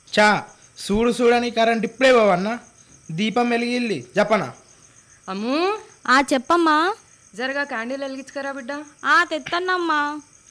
చా చూడు చూడని కరెంట్ ఇప్పుడే పోవన్నా దీపం వెలిగిల్లి జపన అమ్ము ఆ చెప్పమ్మా జరగా క్యాండిల్ వెలిగించుకరా బిడ్డ ఆ తెత్తన్నమ్మా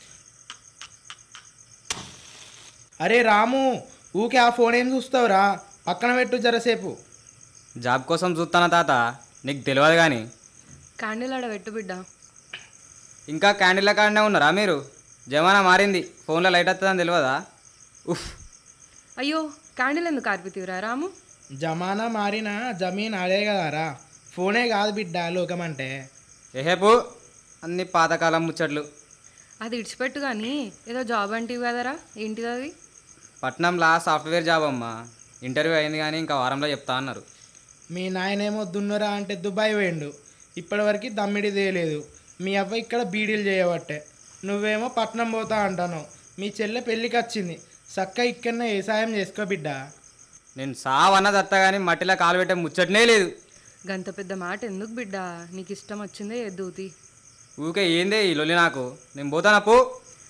అరే రాము ఊకే ఆ ఫోన్ ఏం చూస్తావురా పక్కన పెట్టు జరసేపు జాబ్ కోసం చూస్తానా తాత నీకు తెలియదు కానీ క్యాండిల్ ఆడ పెట్టు బిడ్డ ఇంకా క్యాండిల్ కాడనే ఉన్నారా మీరు జమానా మారింది ఫోన్లో లైట్ వస్తుందని తెలియదా ఉఫ్ అయ్యో క్యాండిల్ ఎందుకు ఆర్పితీవురా రాము జమానా మారిన జమీన్ అడే కదారా ఫోనే కాదు బిడ్డ లోకం అంటే ఏహేపు అన్ని పాతకాలం ముచ్చట్లు అది ఇడిచిపెట్టు కానీ ఏదో జాబ్ అంటివి కదరా ఏంటిది అది పట్నంలా సాఫ్ట్వేర్ జాబ్ అమ్మా ఇంటర్వ్యూ అయింది కానీ ఇంకా వారంలో చెప్తా అన్నారు మీ నాయనేమో దున్నురా అంటే దుబాయ్ పోయిండు ఇప్పటివరకు దమ్మిడి తేలేదు మీ అవ్వ ఇక్కడ బీడీలు చేయబట్టే నువ్వేమో పట్నం పోతా అంటాను మీ చెల్లె పెళ్ళికి వచ్చింది చక్క ఇక్కడనే వ్యవసాయం చేసుకో బిడ్డ నేను సావన్న దత్త కానీ మట్టిలో కాలు పెట్టే ముచ్చటనే లేదు గంత పెద్ద మాట ఎందుకు బిడ్డ నీకు ఇష్టం వచ్చిందే ఎద్దుతి ఊకే ఏందే ఈ లొల్లి నాకు నేను పోతానా పో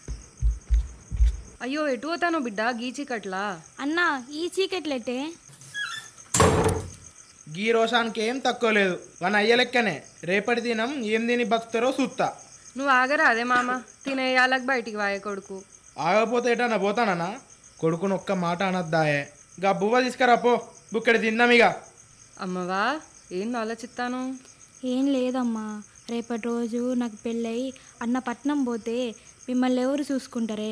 అయ్యో ఎటు పోతానో బిడ్డ గీచికట్లా అన్నా ఈ చీకట్లెట్టే గీ రోషానికి ఏం తక్కువ లేదు మన అయ్య లెక్కనే రేపటి దినం ఏం తిని బతుకుతారో చూస్తా నువ్వు ఆగరా అదే మామ తినేయాలకు బయటికి వాయ కొడుకు ఆగపోతే ఎటన్నా పోతానన్నా కొడుకుని ఒక్క మాట అనద్దాయే గా బువ్వ తీసుకురా పో బుక్కడి తిందాం ఇక అమ్మవా ఏంది ఆలోచిస్తాను ఏం లేదమ్మా రేపటి రోజు నాకు పెళ్ళయి అన్న పట్నం పోతే మిమ్మల్ని ఎవరు చూసుకుంటారే